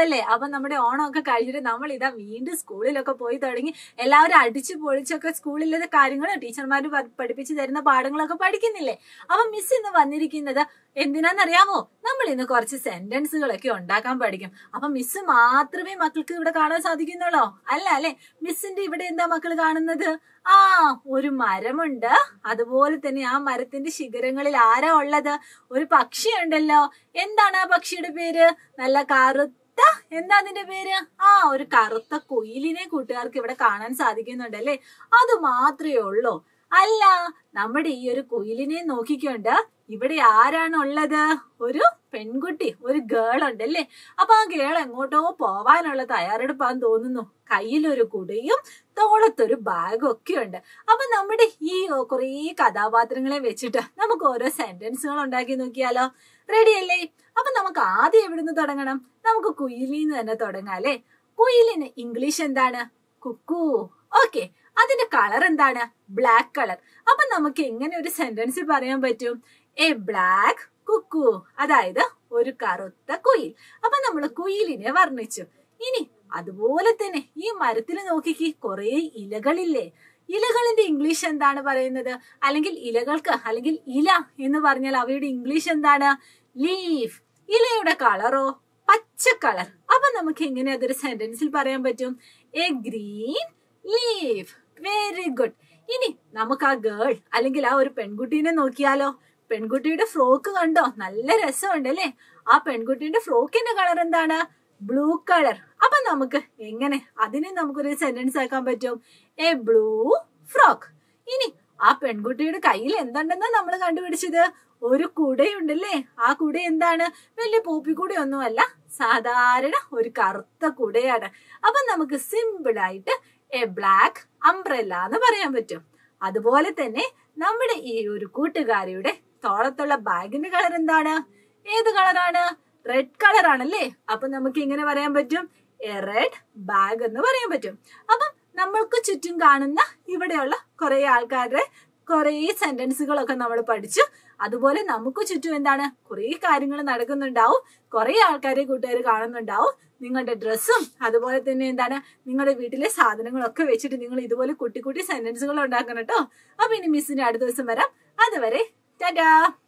അല്ലേ അപ്പൊ നമ്മുടെ ഓണമൊക്കെ കഴിഞ്ഞിട്ട് നമ്മൾ ഇതാ വീണ്ടും സ്കൂളിലൊക്കെ പോയി തുടങ്ങി എല്ലാവരും അടിച്ചു പൊളിച്ചൊക്കെ സ്കൂളിലെ കാര്യങ്ങളും ടീച്ചർമാർ പഠിപ്പിച്ചു തരുന്ന പാഠങ്ങളൊക്കെ പഠിക്കുന്നില്ലേ അപ്പൊ മിസ് ഇന്ന് വന്നിരിക്കുന്നത് എന്തിനാന്നറിയാമോ നമ്മൾ ഇന്ന് കുറച്ച് സെന്റൻസുകളൊക്കെ ഉണ്ടാക്കാൻ പഠിക്കും അപ്പൊ മിസ് മാത്രമേ മക്കൾക്ക് ഇവിടെ കാണാൻ സാധിക്കുന്നുള്ളോ അല്ല അല്ലെ മിസ്സിന്റെ ഇവിടെ എന്താ മക്കൾ കാണുന്നത് ആ ഒരു മരമുണ്ട് അതുപോലെ തന്നെ ആ മരത്തിന്റെ ശിഖരങ്ങളിൽ ആരാ ഉള്ളത് ഒരു പക്ഷി ഉണ്ടല്ലോ എന്താണ് ആ പക്ഷിയുടെ പേര് നല്ല കറുത്ത എന്താ അതിന്റെ പേര് ആ ഒരു കറുത്ത കുയിലിനെ കൂട്ടുകാർക്ക് ഇവിടെ കാണാൻ സാധിക്കുന്നുണ്ട് അല്ലേ അത് മാത്രമേ ഉള്ളൂ അല്ല നമ്മുടെ ഈ ഒരു കുയിലിനെ നോക്കിക്കൊണ്ട് ഇവിടെ ആരാണ് ഉള്ളത് ഒരു പെൺകുട്ടി ഒരു ഗേൾ ഉണ്ട് അല്ലേ അപ്പൊ ആ ഗേൾ എങ്ങോട്ടോ പോവാനുള്ള തയ്യാറെടുപ്പാന്ന് തോന്നുന്നു കയ്യിലൊരു കുടയും തോളത്തൊരു ബാഗും ഒക്കെ ഉണ്ട് അപ്പൊ നമ്മുടെ ഈ കുറേ കഥാപാത്രങ്ങളെ വെച്ചിട്ട് നമുക്ക് ഓരോ സെന്റൻസുകൾ ഉണ്ടാക്കി നോക്കിയാലോ റെഡി അല്ലേ അപ്പൊ നമുക്ക് ആദ്യം എവിടുന്ന് തുടങ്ങണം നമുക്ക് കുയിലിന്ന് തന്നെ തുടങ്ങാം അല്ലേ കുയിലിന് ഇംഗ്ലീഷ് എന്താണ് കുക്കു ഓക്കെ അതിന്റെ കളർ എന്താണ് ബ്ലാക്ക് കളർ അപ്പൊ നമുക്ക് എങ്ങനെ ഒരു സെന്റൻസ് പറയാൻ പറ്റും എ ബ്ലാക്ക് കുക്കു അതായത് ഒരു കറുത്ത കുയിൽ അപ്പൊ നമ്മൾ കുയിലിനെ വർണ്ണിച്ചു ഇനി അതുപോലെ തന്നെ ഈ മരത്തിൽ നോക്കിക്ക് കുറേ ഇലകളില്ലേ ഇലകളിന്റെ ഇംഗ്ലീഷ് എന്താണ് പറയുന്നത് അല്ലെങ്കിൽ ഇലകൾക്ക് അല്ലെങ്കിൽ ഇല എന്ന് പറഞ്ഞാൽ അവയുടെ ഇംഗ്ലീഷ് എന്താണ് ലീഫ് ഇലയുടെ കളറോ പച്ച കളർ അപ്പൊ നമുക്ക് എങ്ങനെ അതൊരു സെന്റൻസിൽ പറയാൻ പറ്റും a green leaf very good ഇനി നമുക്ക് ആ ഗേൾ അല്ലെങ്കിൽ ആ ഒരു പെൺകുട്ടീനെ നോക്കിയാലോ പെൺകുട്ടിയുടെ ഫ്രോക്ക് കണ്ടോ നല്ല രസമുണ്ട് അല്ലേ ആ പെൺകുട്ടിയുടെ ഫ്രോക്കിന്റെ കളർ എന്താണ് ബ്ലൂ കളർ അപ്പൊ നമുക്ക് എങ്ങനെ അതിനെ നമുക്കൊരു സെന്റൻസ് ആക്കാൻ പറ്റും എ ബ്ലൂ ഫ്രോക്ക് ഇനി ആ പെൺകുട്ടിയുടെ കയ്യിൽ എന്തുണ്ടെന്നാ നമ്മൾ കണ്ടുപിടിച്ചത് ഒരു കുടയുണ്ടല്ലേ ആ കുട എന്താണ് വലിയ പൂപ്പിക്കുടയൊന്നുമല്ല സാധാരണ ഒരു കറുത്ത കുടയാണ് അപ്പൊ നമുക്ക് സിമ്പിൾ ആയിട്ട് എ ബ്ലാക്ക് അംബ്രല്ല എന്ന് പറയാൻ പറ്റും അതുപോലെ തന്നെ നമ്മുടെ ഈ ഒരു കൂട്ടുകാരിയുടെ തോളത്തുള്ള ബാഗിന്റെ കളർ എന്താണ് ഏത് കളറാണ് റെഡ് കളർ ആണല്ലേ അപ്പൊ നമുക്ക് ഇങ്ങനെ പറയാൻ പറ്റും എ റെഡ് ബാഗ് എന്ന് പറയാൻ പറ്റും അപ്പം നമ്മൾക്ക് ചുറ്റും കാണുന്ന ഇവിടെയുള്ള കുറെ ആൾക്കാരുടെ കുറെ സെന്റൻസുകളൊക്കെ നമ്മൾ പഠിച്ചു അതുപോലെ നമുക്ക് ചുറ്റും എന്താണ് കുറെ കാര്യങ്ങൾ നടക്കുന്നുണ്ടാവും കുറെ ആൾക്കാരെ കൂട്ടുകാർ കാണുന്നുണ്ടാവും നിങ്ങളുടെ ഡ്രസ്സും അതുപോലെ തന്നെ എന്താണ് നിങ്ങളുടെ വീട്ടിലെ സാധനങ്ങളൊക്കെ വെച്ചിട്ട് നിങ്ങൾ ഇതുപോലെ കുട്ടി കുട്ടി സെന്റൻസുകൾ ഉണ്ടാക്കണം കേട്ടോ അപ്പൊ ഇനി മിസ്സിന്റെ അടുത്ത ദിവസം വരാം അതുവരെ ടാറ്റാ